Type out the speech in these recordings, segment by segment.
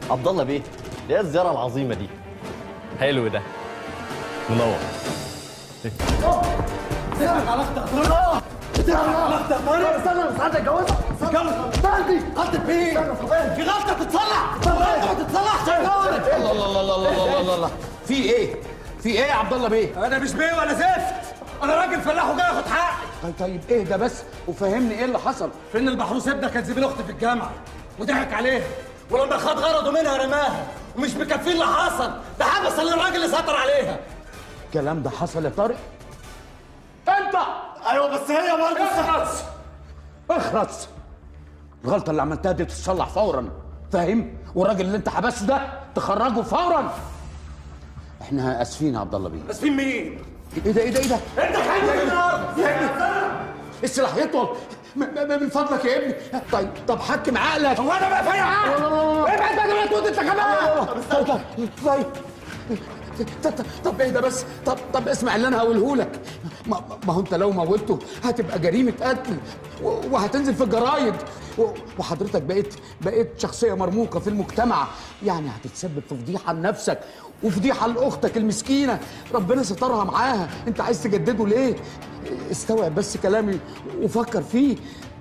عبد الله بيه ايه الزياره العظيمه دي حلو ده منور استنى مش عايز اتجوزها استنى غلطة مين؟ في غلطة تتصلح غلطة ما تتصلحش الله الله الله الله الله الله الله في ايه؟ في ايه يا عبد الله بيه؟ انا مش بيه ولا زفت انا راجل فلاح وجاي اخد حقي طيب طيب اهدى بس وفهمني ايه اللي حصل فين البحروس ابنك كان زميل اختي في الجامعه وضحك عليها ولما خد غرضه منها رماها ومش مكفيه اللي حصل ده حبس الراجل اللي سيطر عليها الكلام ده حصل يا طارق انت ايوه بس هي برضه اخرس اخرس الغلطه اللي عملتها دي تتصلح فورا فاهم والراجل اللي انت حبسته ده تخرجه فورا احنا اسفين يا عبد الله بيه اسفين مين؟ ايه ده ايه ده ايه ده انت حاجه النهارده السلاح يطول م- م- من فضلك يا ابني طيب طب حكم عقلك هو انا بقى فيا عقل ابعد بقى دلوقتي وانت كمان طيب طيب طيب طب- طب- طب ايه ده بس طب طب اسمع اللي انا هقوله لك ما, ما هو انت لو موتته هتبقى جريمه قتل و- وهتنزل في الجرايد و- وحضرتك بقيت بقيت شخصيه مرموقه في المجتمع يعني هتتسبب في فضيحه لنفسك وفضيحه لاختك المسكينه ربنا سترها معاها انت عايز تجدده ليه استوعب بس كلامي وفكر فيه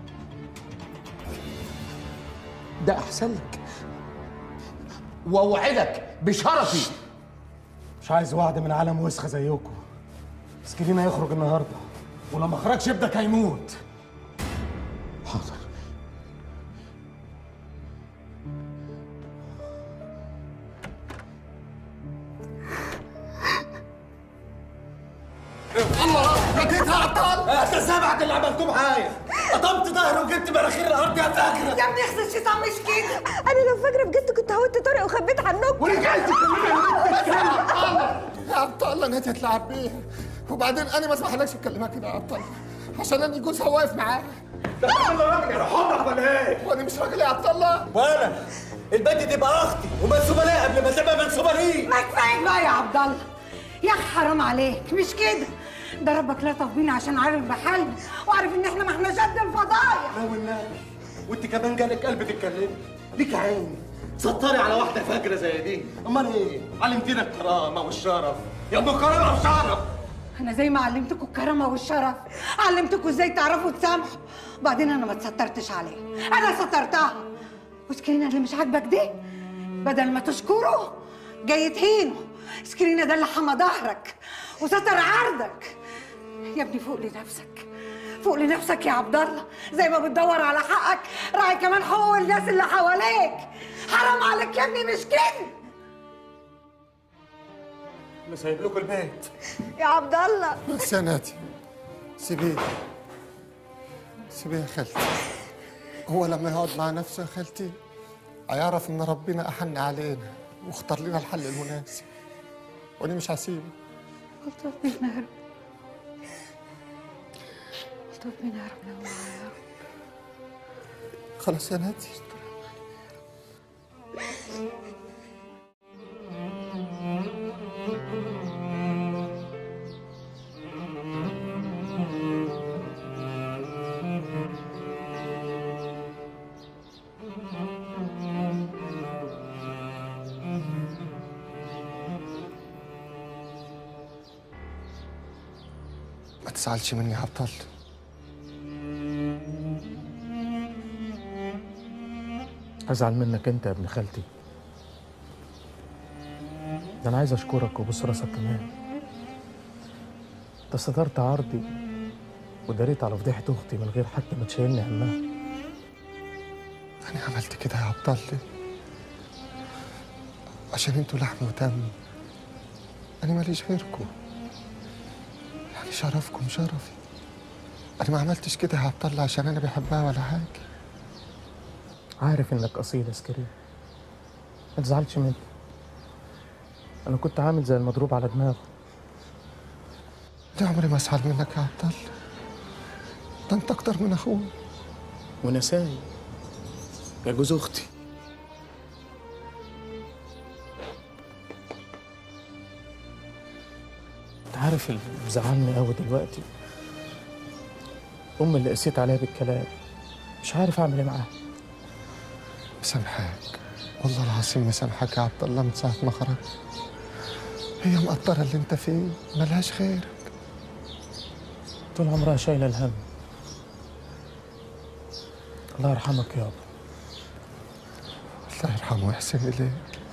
ده احسن لك واوعدك بشرفي مش عايز وعد من عالم وسخه زيكم مسكين هيخرج النهارده ولما خرجش ابنك هيموت حاضر لقيتها عطال انت سمعت اللي عملتوه معايا قطمت ظهري وجبت مناخير الارض يا فاكره يا ابني اخذ الشيطان مش كده انا لو فاكره بجد كنت هوت طارق وخبيت عنكم ورجعت يا عبد الله انها تلعب بيها وبعدين انا ما اسمحلكش تكلمها كده يا عبد الله عشان انا جوزها واقف معاها ده بتعمل راجل يا حمرك ولا ايه؟ وانا مش راجل يا عبد الله وانا البنت دي بقى اختي ومنسوبه ليها قبل ما تبقى منسوبه لي ما كفايه بقى يا عبد الله يا اخي حرام عليك مش كده ده ربك لطف بينا عشان عارف بحالنا وعارف ان احنا ما احناش قد الفضايح لا والنبي وانت كمان جالك قلب تتكلمي ليك عين سطري على واحده فاجره زي دي امال ايه علمتينا الكرامه والشرف يا ام كرامه وشرف انا زي ما علمتكم الكرامه والشرف علمتكم ازاي تعرفوا تسامحوا بعدين انا ما اتسترتش عليه انا سترتها وسكرينه اللي مش عاجبك دي بدل ما تشكره جاي تهينه سكرينه ده اللي حمى ظهرك وستر عرضك يا ابني فوق لنفسك فوق لنفسك يا عبد الله زي ما بتدور على حقك راعي كمان حقوق الناس اللي حواليك حرام عليك يا ابني مش كده انا سايب لكم البيت يا عبد الله بس يا نادي سيبيه سيبيه يا خالتي هو لما يقعد مع نفسه يا خالتي هيعرف ان ربنا احن علينا واختار لنا الحل المناسب وانا مش هسيبه الطف بينا يا رب الطف بينا يا رب لو معايا يا رب خلاص يا نادي ما تزعلش مني يا عبد الله ازعل منك انت يا ابن خالتي ده انا عايز اشكرك وبوس راسك كمان انت سترت عرضي وداريت على فضيحة اختي من غير حتى ما تشيلني همها انا عملت كده يا عبد الله عشان انتوا لحم ودم انا ماليش غيركم يعني شرفكم شرفي انا ما عملتش كده يا عبد الله عشان انا بحبها ولا حاجه عارف انك اصيل يا سكرين ما تزعلش مني انا كنت عامل زي المضروب على دماغه لا عمري ما ازعل منك يا عبد الله ده انت اكتر من اخوي ونساي يا جوز اختي انت عارف اللي مزعلني قوي دلوقتي ام اللي قسيت عليها بالكلام مش عارف اعمل ايه معاها مسامحاك والله العظيم مسامحك يا عبد الله من ساعة ما خرجت هي مقدرة اللي انت فيه ملهاش خير طول عمرها شايلة الهم الله يرحمك يابا الله يرحمه ويحسن إليه